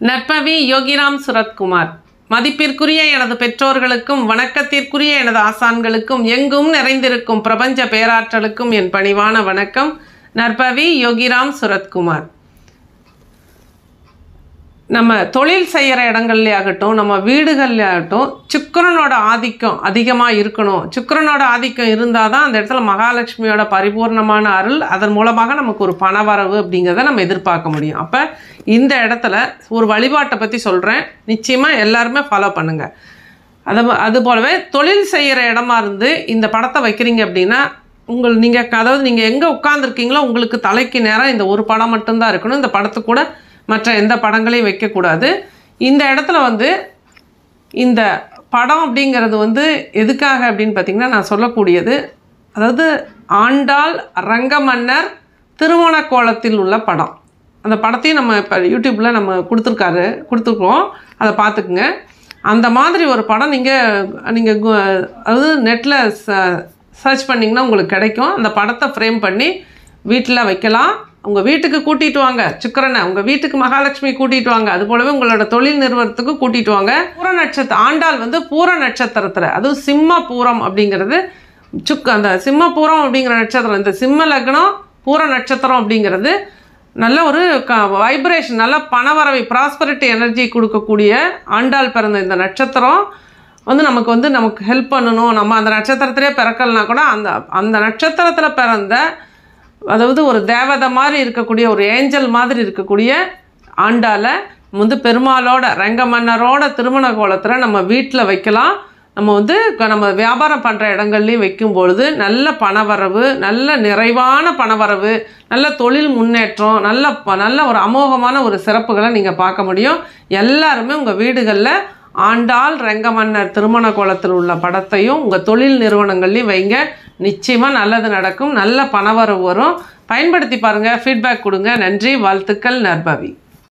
நற்பவி யோகிராம் சுரத்குமார் மதிப்பிற்குரிய எனது பெற்றோர்களுக்கும் வணக்கத்திற்குரிய எனது ஆசான்களுக்கும் எங்கும் நிறைந்திருக்கும் பிரபஞ்ச பேராற்றலுக்கும் என் பணிவான வணக்கம் நற்பவி யோகிராம் சுரத்குமார் நம்ம தொழில் செய்கிற இடங்கள்லே ஆகட்டும் நம்ம வீடுகள்ல ஆகட்டும் சுக்கிரனோட ஆதிக்கம் அதிகமாக இருக்கணும் சுக்கிரனோட ஆதிக்கம் இருந்தால் தான் அந்த இடத்துல மகாலட்சுமியோட பரிபூர்ணமான அருள் அதன் மூலமாக நமக்கு ஒரு பணவரவு அப்படிங்கிறத நம்ம எதிர்பார்க்க முடியும் அப்போ இந்த இடத்துல ஒரு வழிபாட்டை பற்றி சொல்கிறேன் நிச்சயமாக எல்லாருமே ஃபாலோ பண்ணுங்கள் அது அது போலவே தொழில் செய்கிற இடமா இருந்து இந்த படத்தை வைக்கிறீங்க அப்படின்னா உங்கள் நீங்கள் அதாவது நீங்கள் எங்கே உட்காந்துருக்கீங்களோ உங்களுக்கு தலைக்கு நேரம் இந்த ஒரு படம் மட்டும்தான் இருக்கணும் இந்த படத்துக்கு கூட மற்ற எந்த படங்களையும் வைக்கக்கூடாது இந்த இடத்துல வந்து இந்த படம் அப்படிங்கிறது வந்து எதுக்காக அப்படின்னு பார்த்திங்கன்னா நான் சொல்லக்கூடியது அதாவது ஆண்டாள் ரங்கமன்னர் திருமண கோலத்தில் உள்ள படம் அந்த படத்தையும் நம்ம இப்போ யூடியூப்பில் நம்ம கொடுத்துருக்காரு கொடுத்துருக்கோம் அதை பார்த்துக்குங்க அந்த மாதிரி ஒரு படம் நீங்கள் நீங்கள் அதாவது நெட்டில் சர்ச் பண்ணிங்கன்னா உங்களுக்கு கிடைக்கும் அந்த படத்தை ஃப்ரேம் பண்ணி வீட்டில் வைக்கலாம் உங்கள் வீட்டுக்கு கூட்டிகிட்டு வாங்க சுக்கரனை உங்கள் வீட்டுக்கு மகாலட்சுமி கூட்டிகிட்டு வாங்க அது போலவே உங்களோட தொழில் நிறுவனத்துக்கு கூட்டிகிட்டு வாங்க பூர நட்சத்திர ஆண்டாள் வந்து பூர நட்சத்திரத்தில் அதுவும் சிம்ம பூரம் அப்படிங்கிறது சுக் அந்த சிம்ம பூரம் அப்படிங்கிற நட்சத்திரம் இந்த சிம்ம லக்னம் பூர நட்சத்திரம் அப்படிங்கிறது நல்ல ஒரு க வைப்ரேஷன் நல்ல பணவரவை ப்ராஸ்பரிட்டி எனர்ஜி கொடுக்கக்கூடிய ஆண்டாள் பிறந்த இந்த நட்சத்திரம் வந்து நமக்கு வந்து நமக்கு ஹெல்ப் பண்ணணும் நம்ம அந்த நட்சத்திரத்திலே பிறக்கலனா கூட அந்த அந்த நட்சத்திரத்தில் பிறந்த அதாவது ஒரு தேவதை மாதிரி இருக்கக்கூடிய ஒரு ஏஞ்சல் மாதிரி இருக்கக்கூடிய ஆண்டால வந்து பெருமாளோட ரங்கமன்னரோட திருமண கோலத்தில் நம்ம வீட்டில் வைக்கலாம் நம்ம வந்து க- நம்ம வியாபாரம் பண்ணுற இடங்கள்லையும் வைக்கும் பொழுது நல்ல பணவரவு நல்ல நிறைவான பணவரவு நல்ல தொழில் முன்னேற்றம் நல்ல ப- நல்ல ஒரு அமோகமான ஒரு சிறப்புகளை நீங்கள் பார்க்க முடியும் எல்லாருமே உங்கள் வீடுகளில் ஆண்டாள் ரங்கமன்னர் திருமண கோலத்தில் உள்ள படத்தையும் உங்கள் தொழில் நிறுவனங்கள்லையும் வைங்க நிச்சயமாக நல்லது நடக்கும் நல்ல பணவரவு வரும் பயன்படுத்தி பாருங்கள் ஃபீட்பேக் கொடுங்க நன்றி வாழ்த்துக்கள் நற்பவி